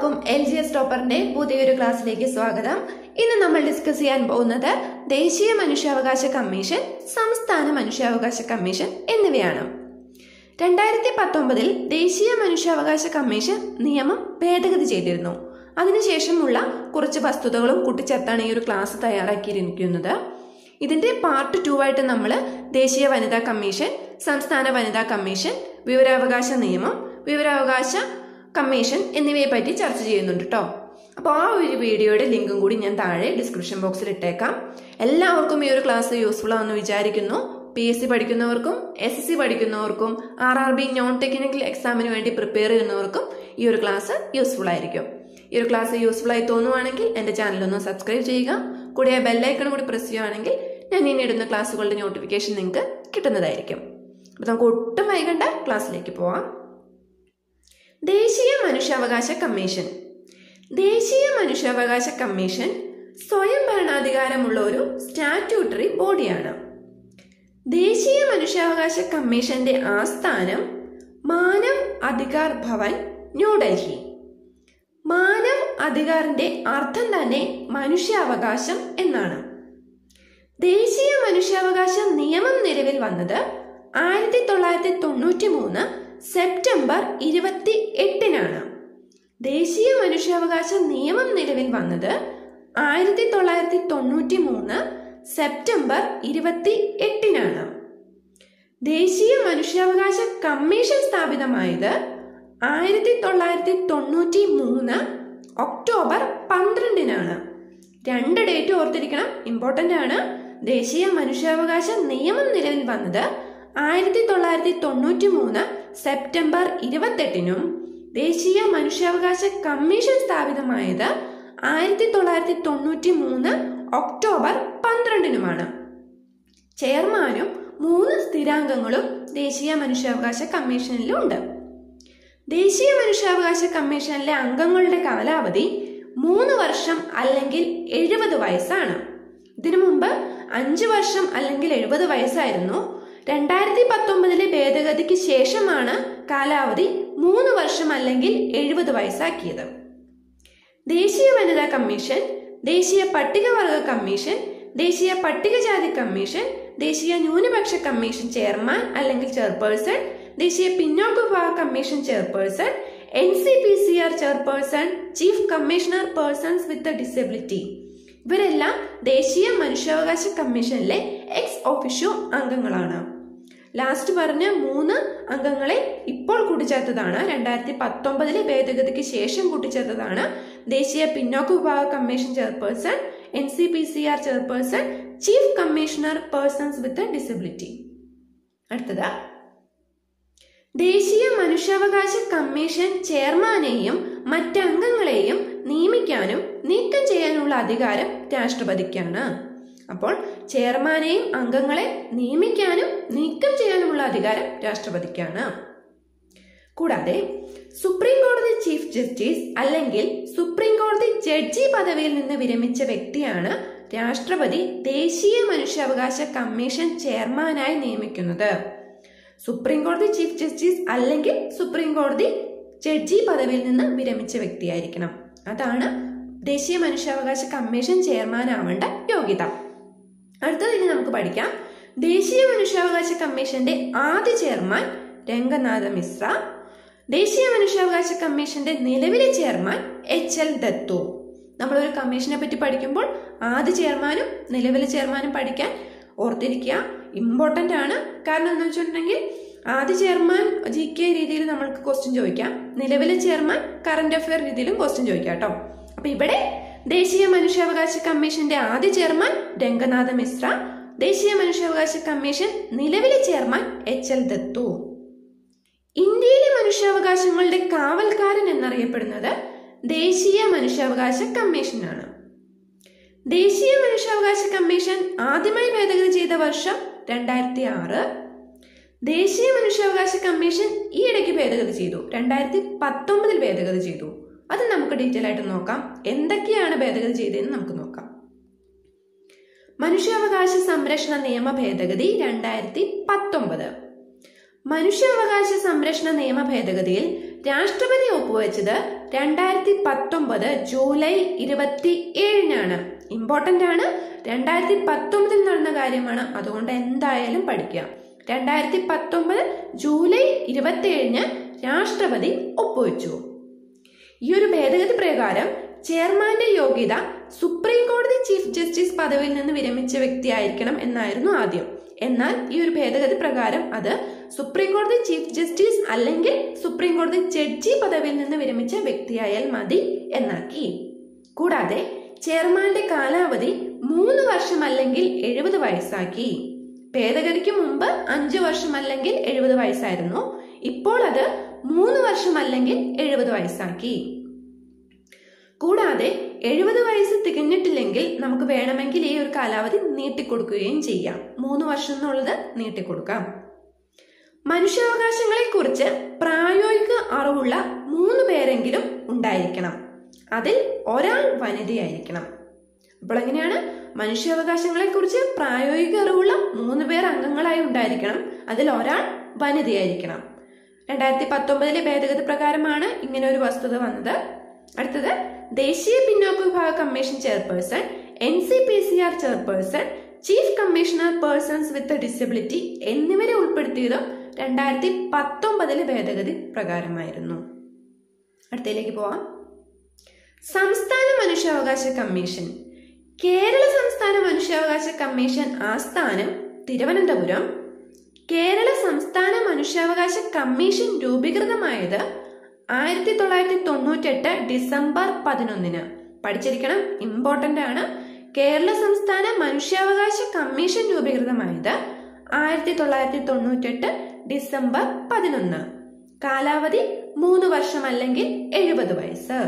എല്ലാവർക്കും L G S ടോപ്പറിന്റെ പുതിയൊരു ക്ലാസ്സിലേക്ക് സ്വാഗതം ഇന്ന് നമ്മൾ ഡിസ്കസ് ചെയ്യാൻ പോകുന്നത് ദേശീയ മനുഷ്യാവകാശ കമ്മീഷൻ സംസ്ഥാന മനുഷ്യാവകാശ കമ്മീഷൻ എന്നിവയാണ് രണ്ടായിരത്തി പത്തൊമ്പതിൽ ദേശീയ മനുഷ്യാവകാശ കമ്മീഷൻ നിയമം ഭേദഗതി ചെയ്തിരുന്നു അതിനുശേഷമുള്ള കുറച്ച് വസ്തുതകളും കൂട്ടിച്ചേർത്താണ് ഈ ഒരു ക്ലാസ് തയ്യാറാക്കിയിരിക്കുന്നത് ഇതിന്റെ പാർട്ട് ടു ആയിട്ട് നമ്മൾ ദേശീയ വനിതാ കമ്മീഷൻ സംസ്ഥാന വനിതാ കമ്മീഷൻ വിവരാവകാശ നിയമം വിവരാവകാശ കമ്മീഷൻ എന്നിവയെ പറ്റി ചർച്ച ചെയ്യുന്നുണ്ട് കേട്ടോ അപ്പോൾ ആ ഒരു വീഡിയോയുടെ ലിങ്കും കൂടി ഞാൻ താഴെ ഡിസ്ക്രിപ്ഷൻ ബോക്സിൽ ഇട്ടേക്കാം എല്ലാവർക്കും ഈ ഒരു ക്ലാസ് യൂസ്ഫുൾ ആണെന്ന് വിചാരിക്കുന്നു പി എസ് സി പഠിക്കുന്നവർക്കും എസ് എസ് സി പഠിക്കുന്നവർക്കും R R B non technical എക്സാമിന് വേണ്ടി പ്രിപ്പയർ ചെയ്യുന്നവർക്കും ഈ ഒരു ക്ലാസ് യൂസ്ഫുൾ ആയിരിക്കും ഈ ഒരു ക്ലാസ് യൂസ്ഫുൾ ആയി തോന്നുവാണെങ്കിൽ എൻ്റെ ചാനൽ ഒന്ന് സബ്സ്ക്രൈബ് ചെയ്യുക കൂടെ ബെല്ലൈക്കൺ കൂടി പ്രസ് ചെയ്യുകയാണെങ്കിൽ ഞാൻ ഇനി ഇടുന്ന ക്ലാസ്സുകളുടെ നോട്ടിഫിക്കേഷൻ നിങ്ങൾക്ക് കിട്ടുന്നതായിരിക്കും അപ്പോൾ നമുക്ക് ഒട്ടും വൈകണ്ട ക്ലാസ്സിലേക്ക് പോവാം ദേശീയ മനുഷ്യാവകാശ കമ്മീഷൻ ദേശീയ മനുഷ്യാവകാശ കമ്മീഷൻ സ്വയം ഭരണാധികാരമുള്ള ഒരു സ്റ്റാറ്റ്യൂട്ടറി ബോഡിയാണ് ദേശീയ മനുഷ്യാവകാശ കമ്മീഷന്റെ ആസ്ഥാനം മാനവ് അധികാർ ഭവൻ ന്യൂഡൽഹി മാനവ് അധികാറിന്റെ അർത്ഥം തന്നെ മനുഷ്യാവകാശം എന്നാണ് ദേശീയ മനുഷ്യാവകാശ നിയമം നിലവിൽ വന്നത് ആയിരത്തി തൊള്ളായിരത്തി തൊണ്ണൂറ്റി മൂന്ന് സെപ്റ്റംബർ ഇരുപത്തി എട്ടിനാണ് ദേശീയ മനുഷ്യാവകാശ നിയമം നിലവിൽ വന്നത് ആയിരത്തി തൊള്ളായിരത്തി തൊണ്ണൂറ്റി മൂന്ന് സെപ്റ്റംബർ ഇരുപത്തി എട്ടിനാണ് ദേശീയ മനുഷ്യാവകാശ കമ്മീഷൻ സ്ഥാപിതമായത് ആയിരത്തി തൊള്ളായിരത്തി തൊണ്ണൂറ്റി മൂന്ന് ഒക്ടോബർ പന്ത്രണ്ടിനാണ് രണ്ട് ഡേറ്റ് ഓർത്തിരിക്കണം ഇമ്പോർട്ടന്റ് ആണ് ദേശീയ മനുഷ്യാവകാശ നിയമം നിലവിൽ വന്നത് ആയിരത്തി തൊള്ളായിരത്തി തൊണ്ണൂറ്റി മൂന്ന് സെപ്റ്റംബർ ഇരുപത്തെട്ടിനും ദേശീയ മനുഷ്യാവകാശ കമ്മീഷൻ സ്ഥാപിതമായത് ആയിരത്തി തൊള്ളായിരത്തി തൊണ്ണൂറ്റി മൂന്ന് ഒക്ടോബർ പന്ത്രണ്ടിനുമാണ് ചെയർമാനും മൂന്ന് സ്ഥിരാംഗങ്ങളും ദേശീയ മനുഷ്യാവകാശ കമ്മീഷനിലുണ്ട് ദേശീയ മനുഷ്യാവകാശ കമ്മീഷനിലെ അംഗങ്ങളുടെ കാലാവധി മൂന്ന് വർഷം അല്ലെങ്കിൽ എഴുപത് വയസ്സാണ് ഇതിനു മുമ്പ് അഞ്ച് വർഷം അല്ലെങ്കിൽ എഴുപത് വയസ്സായിരുന്നു രണ്ടായിരത്തി പത്തൊമ്പതിലെ ഭേദഗതിക്ക് ശേഷമാണ് കാലാവധി മൂന്ന് വർഷം അല്ലെങ്കിൽ എഴുപത് വയസ്സാക്കിയത് ദേശീയ വനിതാ കമ്മീഷൻ ദേശീയ പട്ടികവർഗ കമ്മീഷൻ ദേശീയ പട്ടികജാതി കമ്മീഷൻ ദേശീയ ന്യൂനപക്ഷ കമ്മീഷൻ ചെയർമാൻ അല്ലെങ്കിൽ ചെയർപേഴ്സൺ ദേശീയ പിന്നോക്ക വിഭാഗ commission chairperson N C P C R chairperson chief commissioner persons with disability ഇവരെല്ലാം ദേശീയ മനുഷ്യാവകാശ കമ്മീഷനിലെ എക്സ് ഒഫീഷ്യോ അംഗങ്ങളാണ് ലാസ്റ്റ് പറഞ്ഞ മൂന്ന് അംഗങ്ങളെ ഇപ്പോൾ കൂട്ടിച്ചേർത്തതാണ് രണ്ടായിരത്തി പത്തൊമ്പതിലെ ഭേദഗതിക്ക് ശേഷം കൂട്ടിച്ചേർത്തതാണ് ദേശീയ പിന്നോക്ക വിഭാഗ commission chairperson N C P C R chairperson chief commissioner persons with disability അടുത്തത് ദേശീയ മനുഷ്യാവകാശ കമ്മീഷൻ ചെയർമാനെയും മറ്റംഗങ്ങളെയും നിയമിക്കാനും നീക്കം ചെയ്യാനുള്ള അധികാരം രാഷ്ട്രപതിക്കാണ് അപ്പോൾ ചെയർമാനെയും അംഗങ്ങളെ നിയമിക്കാനും നീക്കം ചെയ്യാനുമുള്ള അധികാരം രാഷ്ട്രപതിക്കാണ് കൂടാതെ സുപ്രീം കോടതി ചീഫ് ജസ്റ്റിസ് അല്ലെങ്കിൽ സുപ്രീം കോടതി ജഡ്ജി പദവിയിൽ നിന്ന് വിരമിച്ച വ്യക്തിയാണ് രാഷ്ട്രപതി ദേശീയ മനുഷ്യാവകാശ കമ്മീഷൻ ചെയർമാനായി നിയമിക്കുന്നത് സുപ്രീം കോടതി ചീഫ് ജസ്റ്റിസ് അല്ലെങ്കിൽ സുപ്രീം കോടതി ജഡ്ജി പദവിയിൽ നിന്ന് വിരമിച്ച വ്യക്തിയായിരിക്കണം അതാണ് ദേശീയ മനുഷ്യാവകാശ കമ്മീഷൻ ചെയർമാൻ ആവേണ്ട യോഗ്യത അടുത്തത് ഇനി നമുക്ക് പഠിക്കാം ദേശീയ മനുഷ്യാവകാശ കമ്മീഷന്റെ ആദ്യ ചെയർമാൻ രംഗനാഥ മിശ്ര ദേശീയ മനുഷ്യാവകാശ കമ്മീഷന്റെ നിലവിലെ ചെയർമാൻ എച്ച് എൽ ദത്തു നമ്മളൊരു കമ്മീഷനെ പറ്റി പഠിക്കുമ്പോൾ ആദ്യ ചെയർമാനും നിലവിലെ ചെയർമാനും പഠിക്കാൻ ഓർത്തിരിക്കുക ഇമ്പോർട്ടന്റ് ആണ് കാരണം എന്ന് വെച്ചിട്ടുണ്ടെങ്കിൽ ആദ്യ ചെയർമാൻ ജി കെ രീതിയിൽ നമ്മൾക്ക് ക്വസ്റ്റ്യൻ ചോദിക്കാം നിലവിലെ ചെയർമാൻ കറന്റ് അഫയർ രീതിയിലും ക്വസ്റ്റ്യൻ ചോദിക്കാം കേട്ടോ അപ്പൊ ഇവിടെ ദേശീയ മനുഷ്യാവകാശ കമ്മീഷന്റെ ആദ്യ ചെയർമാൻ രംഗനാഥ മിശ്ര ദേശീയ മനുഷ്യാവകാശ കമ്മീഷൻ നിലവിലെ ചെയർമാൻ എച്ച് എൽ ദത്തു ഇന്ത്യയിലെ മനുഷ്യാവകാശങ്ങളുടെ കാവൽക്കാരൻ എന്നറിയപ്പെടുന്നത് ദേശീയ മനുഷ്യാവകാശ കമ്മീഷനാണ് ദേശീയ മനുഷ്യാവകാശ കമ്മീഷൻ ആദ്യമായി ഭേദഗതി ചെയ്ത വർഷം രണ്ടായിരത്തി ആറ് ദേശീയ മനുഷ്യാവകാശ കമ്മീഷൻ ഈ ഇടയ്ക്ക് ഭേദഗതി ചെയ്തു രണ്ടായിരത്തി പത്തൊമ്പതിൽ ഭേദഗതി ചെയ്തു അത് നമുക്ക് ഡീറ്റെയിൽ ആയിട്ട് നോക്കാം എന്തൊക്കെയാണ് ഭേദഗതി ചെയ്തതെന്ന് നമുക്ക് നോക്കാം മനുഷ്യാവകാശ സംരക്ഷണ നിയമ ഭേദഗതി രണ്ടായിരത്തി പത്തൊമ്പത് മനുഷ്യാവകാശ സംരക്ഷണ നിയമ ഭേദഗതിയിൽ രാഷ്ട്രപതി ഒപ്പുവെച്ചത് രണ്ടായിരത്തി പത്തൊമ്പത് ജൂലൈ ഇരുപത്തി ഏഴിനാണ് ഇമ്പോർട്ടന്റ് ആണ് രണ്ടായിരത്തി പത്തൊമ്പതിൽ നടന്ന കാര്യമാണ് അതുകൊണ്ട് എന്തായാലും പഠിക്കുക രണ്ടായിരത്തി പത്തൊമ്പത് ജൂലൈ ഇരുപത്തി ഏഴിന് രാഷ്ട്രപതി ഒപ്പുവെച്ചു ഈ ഒരു ഭേദഗതി പ്രകാരം ചെയർമാന്റെ യോഗ്യത സുപ്രീം കോടതി ചീഫ് ജസ്റ്റിസ് പദവിയിൽ നിന്ന് വിരമിച്ച വ്യക്തിയായിരിക്കണം എന്നായിരുന്നു ആദ്യം എന്നാൽ ഈ ഒരു ഭേദഗതി പ്രകാരം അത് സുപ്രീം കോടതി ചീഫ് ജസ്റ്റിസ് അല്ലെങ്കിൽ സുപ്രീം കോടതി ജഡ്ജി പദവിയിൽ നിന്ന് വിരമിച്ച വ്യക്തിയായാൽ മതി എന്നാക്കി കൂടാതെ ചെയർമാന്റെ കാലാവധി മൂന്ന് വർഷം അല്ലെങ്കിൽ എഴുപത് വയസ്സാക്കി ഭേദഗതിക്ക് മുമ്പ് അഞ്ചു വർഷം അല്ലെങ്കിൽ എഴുപത് വയസ്സായിരുന്നു ഇപ്പോൾ അത് മൂന്ന് വർഷം അല്ലെങ്കിൽ എഴുപത് വയസ്സാക്കി കൂടാതെ എഴുപത് വയസ്സ് തികഞ്ഞിട്ടില്ലെങ്കിൽ നമുക്ക് വേണമെങ്കിൽ ഈ ഒരു കാലാവധി നീട്ടിക്കൊടുക്കുകയും ചെയ്യാം മൂന്ന് വർഷം എന്നുള്ളത് നീട്ടിക്കൊടുക്കാം മനുഷ്യാവകാശങ്ങളെ കുറിച്ച് പ്രായോഗിക അറിവുള്ള മൂന്ന് പേരെങ്കിലും ഉണ്ടായിരിക്കണം അതിൽ ഒരാൾ വനിതയായിരിക്കണം അപ്പോൾ എങ്ങനെയാണ് മനുഷ്യാവകാശങ്ങളെ കുറിച്ച് പ്രായോഗിക അറിവുള്ള മൂന്ന് പേർ അംഗങ്ങളായി ഉണ്ടായിരിക്കണം അതിൽ ഒരാൾ വനിതയായിരിക്കണം രണ്ടായിരത്തി പത്തൊമ്പതിലെ ഭേദഗതി പ്രകാരമാണ് ഇങ്ങനെ ഒരു വസ്തുത വന്നത് അടുത്തത് ദേശീയ പിന്നോക്ക വിഭാഗ commission chairperson N C P C R chairperson chief commissioner persons with disability എന്നിവരെ ഉൾപ്പെടുത്തിയതും രണ്ടായിരത്തി പത്തൊമ്പതിലെ ഭേദഗതി പ്രകാരമായിരുന്നു അടുത്തതിലേക്ക് പോവാം സംസ്ഥാന മനുഷ്യാവകാശ കമ്മീഷൻ കേരള സംസ്ഥാന മനുഷ്യാവകാശ കമ്മീഷൻ ആസ്ഥാനം തിരുവനന്തപുരം കേരള സംസ്ഥാന മനുഷ്യാവകാശ കമ്മീഷൻ രൂപീകൃതമായത് ആയിരത്തി തൊള്ളായിരത്തി തൊണ്ണൂറ്റെട്ട് ഡിസംബർ പതിനൊന്നിന് പഠിച്ചിരിക്കണം ഇമ്പോർട്ടന്റ് ആണ് കേരള സംസ്ഥാന മനുഷ്യാവകാശ കമ്മീഷൻ രൂപീകൃതമായത് ആയിരത്തി തൊള്ളായിരത്തി തൊണ്ണൂറ്റെട്ട് ഡിസംബർ പതിനൊന്ന് കാലാവധി മൂന്ന് വർഷം അല്ലെങ്കിൽ എഴുപത് വയസ്സ്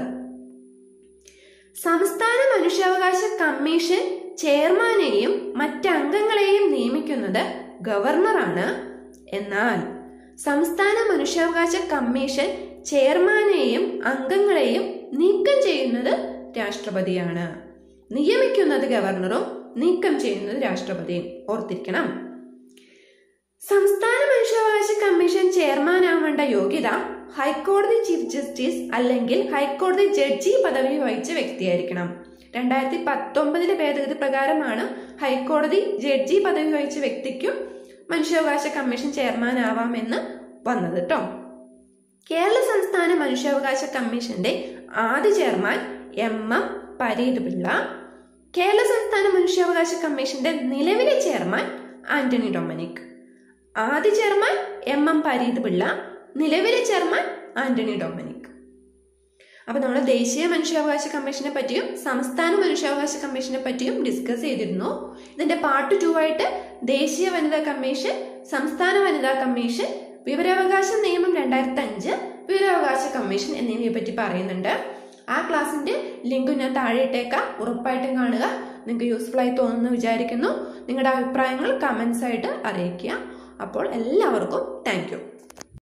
സംസ്ഥാന മനുഷ്യാവകാശ കമ്മീഷൻ ചെയർമാനെയും മറ്റ് അംഗങ്ങളെയും നിയമിക്കുന്നത് ഗവർണറാണ് എന്നാൽ സംസ്ഥാന മനുഷ്യാവകാശ കമ്മീഷൻ ചെയർമാനെയും അംഗങ്ങളെയും നീക്കം ചെയ്യുന്നത് രാഷ്ട്രപതിയാണ് നിയമിക്കുന്നത് ഗവർണറും നീക്കം ചെയ്യുന്നത് രാഷ്ട്രപതിയും ഓർത്തിരിക്കണം സംസ്ഥാന മനുഷ്യാവകാശ കമ്മീഷൻ ചെയർമാനാവേണ്ട യോഗ്യത ഹൈക്കോടതി ചീഫ് ജസ്റ്റിസ് അല്ലെങ്കിൽ ഹൈക്കോടതി ജഡ്ജി പദവി വഹിച്ച വ്യക്തിയായിരിക്കണം രണ്ടായിരത്തി പത്തൊമ്പതിലെ ഭേദഗതി പ്രകാരമാണ് ഹൈക്കോടതി ജഡ്ജി പദവി വഹിച്ച വ്യക്തിക്കും മനുഷ്യാവകാശ കമ്മീഷൻ ചെയർമാൻ ആവാമെന്ന് വന്നത് കേട്ടോ കേരള സംസ്ഥാന മനുഷ്യാവകാശ കമ്മീഷന്റെ ആദ്യ chairman M M Pareeth Pillai Kerala സംസ്ഥാന മനുഷ്യാവകാശ കമ്മീഷന്റെ നിലവിലെ ചെയർമാൻ ആന്റണി ഡൊമനിക് ആദ്യ chairman M M Pareeth Pillai നിലവിലെ ചെയർമാൻ ആന്റണി ഡൊമനിക് അപ്പൊ നമ്മൾ ദേശീയ മനുഷ്യാവകാശ കമ്മീഷനെ പറ്റിയും സംസ്ഥാന മനുഷ്യാവകാശ കമ്മീഷനെ പറ്റിയും ഡിസ്കസ് ചെയ്തിരുന്നു ഇതിന്റെ പാർട്ട് ടു ആയിട്ട് ദേശീയ വനിതാ കമ്മീഷൻ സംസ്ഥാന വനിതാ കമ്മീഷൻ വിവരാവകാശ നിയമം രണ്ടായിരത്തി അഞ്ച് വിവരാവകാശ കമ്മീഷൻ എന്നിവയെ പറ്റി പറയുന്നുണ്ട് ആ ക്ലാസ്സിന്റെ ലിങ്ക് ഞാൻ താഴെ ഇട്ടേക്കാം ഉറപ്പായിട്ടും കാണുക നിങ്ങൾക്ക് യൂസ്ഫുൾ ആയി തോന്നുന്നു വിചാരിക്കുന്നു നിങ്ങളുടെ അഭിപ്രായങ്ങൾ കമന്റ്സ് ആയിട്ട് അറിയിക്കുക അപ്പോൾ എല്ലാവർക്കും താങ്ക്